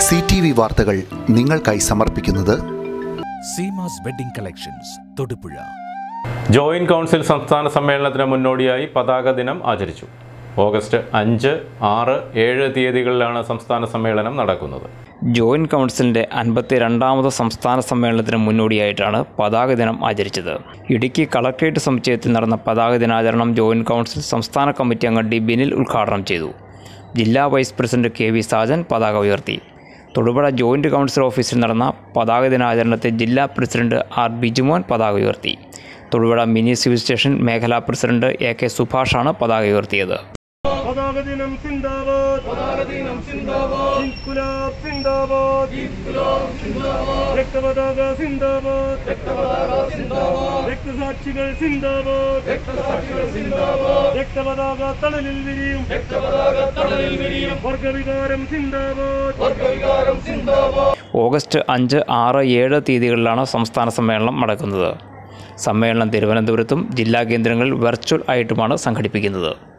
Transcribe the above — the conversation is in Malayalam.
സി ടി വി വാർത്തകൾ നിങ്ങൾക്കായി സമർപ്പിക്കുന്നത് Seema's wedding collections Thodupuzha joint council സംസ്ഥാന സമ്മേളനത്തിന് മുന്നോടിയായി പതാക ദിനം ആചരിച്ചു ഓഗസ്റ്റ് അഞ്ച് ആറ് ഏഴ് തീയതികളിലാണ് സംസ്ഥാന സമ്മേളനം നടക്കുന്നത് ജോയിന്റ് കൗൺസിലിന്റെ അൻപത്തി രണ്ടാമത് സംസ്ഥാന സമ്മേളനത്തിന് മുന്നോടിയായിട്ടാണ് പതാക ദിനം ആചരിച്ചത് ഇടുക്കി കളക്ട്രേറ്റ് സമുച്ചയത്തിൽ നടന്ന പതാക ദിനാചരണം ജോയിന്റ് കൗൺസിൽ സംസ്ഥാന കമ്മിറ്റി അംഗം ഡി ബിനിൽ ഉദ്ഘാടനം ചെയ്തു ജില്ലാ vice president K V Sajan പതാക ഉയർത്തി തൊടുപുഴ ജോയിന്റ് കൗൺസിൽ ഓഫീസിൽ നടന്ന പതാക ദിനാചരണത്തിൽ ജില്ലാ പ്രസിഡന്റ് ആർ ബിജുമോൻ പതാക ഉയർത്തി തൊടുപുഴ മിനി സിവിൽ സ്റ്റേഷൻ മേഖലാ പ്രസിഡന്റ് എ കെ സുഭാഷാണ് പതാക ഉയർത്തിയത് പതാക ദിനം സിന്ദാബാദ് പതാക ദിനം സിന്ദാബാദ് ഇൻകുലാബ് സിന്ദാബാദ് ഇൻകുലാബ് സിന്ദാബാദ് രക്തപതാക സിന്ദാബാദ് രക്തപതാക സിന്ദാബാദ് രക്തസാക്ഷികൾ സിന്ദാബാദ് രക്തസാക്ഷികൾ സിന്ദാബാദ് രക്തപതാക തണലിൽ വിരിയും രക്തപതാക തണലിൽ വിരിയും വർഗവികാരം സിന്ദാബാദ് വർഗവികാരം സിന്ദാബാദ് ഓഗസ്റ്റ് അഞ്ച് ആറ് ഏഴ് തീയതികളിലാണ് സംസ്ഥാന സമ്മേളനം നടക്കുന്നത് സമ്മേളനം തിരുവനന്തപുരത്തും ജില്ലാ കേന്ദ്രങ്ങളിൽ വെർച്വൽ ആയിട്ടുമാണ് സംഘടിപ്പിക്കുന്നത്